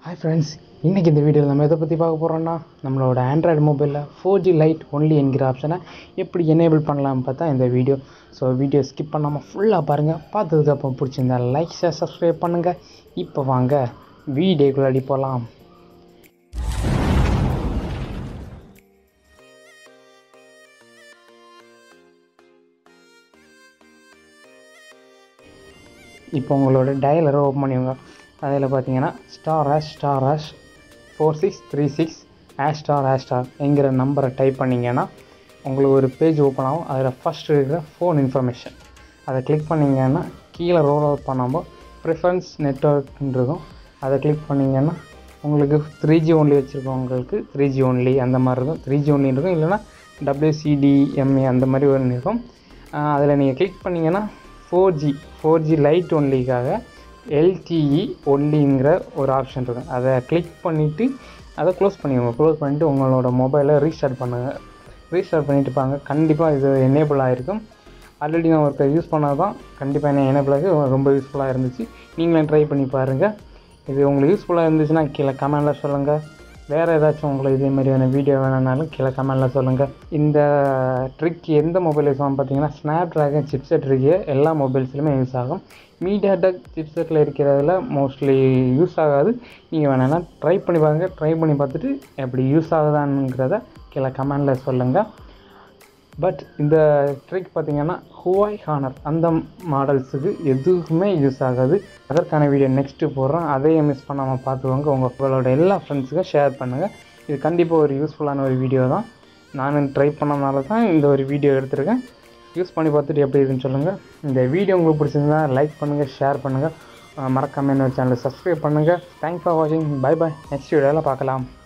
hi friends இன்றைக்கி இந்த வீடியோவில் நம்ம எதை பற்றி பார்க்க போகிறோம்னா நம்மளோட ஆண்ட்ராய்டு மொபைலில் ஃபோர் ஜி லைட் ஒன்லி என்கிற ஆப்ஷனை எப்படி எனேபிள் பண்ணலாம்னு பார்த்தா இந்த வீடியோ ஸோ வீடியோ ஸ்கிப் பண்ணாமல் ஃபுல்லாக பாருங்கள் பார்த்ததுக்கு அப்புறம் பிடிச்சிருந்தா லைக் ஷேர் சப்ஸ்கிரைப் பண்ணுங்கள் இப்போ வாங்க வீடியோக்குள்ளாடி போகலாம் இப்போ உங்களோட டயலரை ஓப்பன் பண்ணிக்கோங்க அதில் பார்த்தீங்கன்னா star hash star hash four six three six hash star hash star என்கிற நம்பரை டைப் பண்ணிங்கன்னா உங்களுக்கு ஒரு பேஜ் ஓப்பன் ஆகும் அதில் ஃபஸ்ட் இருக்கிற ஃபோன் இன்ஃபர்மேஷன் அதை கிளிக் பண்ணிங்கன்னா கீழே ரோல் அவுட் பண்ணாமல் ப்ரிஃபரன்ஸ் நெட்ஒர்க்னு இருக்கும் அதை கிளிக் பண்ணிங்கன்னா உங்களுக்கு த்ரீ ஜி ஒன்லி வச்சுருக்கவங்களுக்கு த்ரீ ஜி ஒன்லி அந்த மாதிரி இருக்கும் த்ரீ ஜி ஒன்லி இருக்கும் இல்லைனா டபிள்யூசிடிஎம்ஏ அந்த மாதிரி ஒன்று இருக்கும் அதில் நீங்கள் கிளிக் பண்ணிங்கன்னா four G four G light ஒன்லிக்காக எல்டிஇ ஒன்லிங்கிற ஒரு ஆப்ஷன் இருக்கும் அதை கிளிக் பண்ணிவிட்டு அதை க்ளோஸ் பண்ணிக்கோங்க க்ளோஸ் பண்ணிவிட்டு உங்களோட மொபைலை ரீஸ்டார்ட் பண்ணுங்கள் ரீஸ்டார்ட் பண்ணிட்டு பாங்க கண்டிப்பாக இது எனேபிள் ஆகிருக்கும் ஆல்ரெடி நான் ஒருத்தர் யூஸ் பண்ணது தான் கண்டிப்பாக என்ன எனேபிள் ஆகி ரொம்ப யூஸ்ஃபுல்லாக இருந்துச்சு நீங்களும் ட்ரை பண்ணி பாருங்கள் இது உங்களுக்கு யூஸ்ஃபுல்லாக இருந்துச்சுன்னா கீழே கமெண்டில் சொல்லுங்கள் வேறு ஏதாச்சும் உங்களுக்கு இதே மாதிரியான வீடியோ வேணும்னாலும் கீழே கமெண்டில் சொல்லுங்கள் இந்த ட்ரிக் எந்த மொபைல் யூஸ் ஆகும் பார்த்தீங்கன்னா ஸ்னாப் ட்ராகன் சிப்செட் இருக்கு எல்லா மொபைல்ஸ்லையுமே யூஸ் ஆகும் மீடியா டெக் சிப்செட்டில் இருக்கிறதுல மோஸ்ட்லி யூஸ் ஆகாது நீங்கள் வேணா ட்ரை பண்ணி பாருங்கள் ட்ரை பண்ணி பார்த்துட்டு எப்படி யூஸ் ஆகுதானுங்கிறத கீழே கமெண்டில் சொல்லுங்கள் பட் இந்த ட்ரிக் பார்த்தீங்கன்னா ஹுவாய் ஹானர் அந்த மாடல்ஸுக்கு எதுக்குமே யூஸ் ஆகாது அதற்கான வீடியோ நெக்ஸ்ட்டு போடுறோம் அதையும் மிஸ் பண்ணாமல் பார்த்துக்கோங்க உங்கள் உங்களோட எல்லா ஃப்ரெண்ட்ஸுக்கும் ஷேர் பண்ணுங்கள் இது கண்டிப்பாக ஒரு யூஸ்ஃபுல்லான ஒரு வீடியோ தான் நானும் ட்ரை பண்ணனால தான் இந்த ஒரு வீடியோ எடுத்திருக்கேன் யூஸ் பண்ணி பார்த்துட்டு எப்படி இருக்குன்னு சொல்லுங்கள் இந்த வீடியோ உங்களுக்கு பிடிச்சிருந்தா லைக் பண்ணுங்கள் ஷேர் பண்ணுங்கள் மறக்காமல் என்னோட சேனலை சப்ஸ்கிரைப் பண்ணுங்கள் தேங்க்ஸ் ஃபார் வாட்சிங் பை பை நெக்ஸ்ட் வீடியோவில் பார்க்கலாம்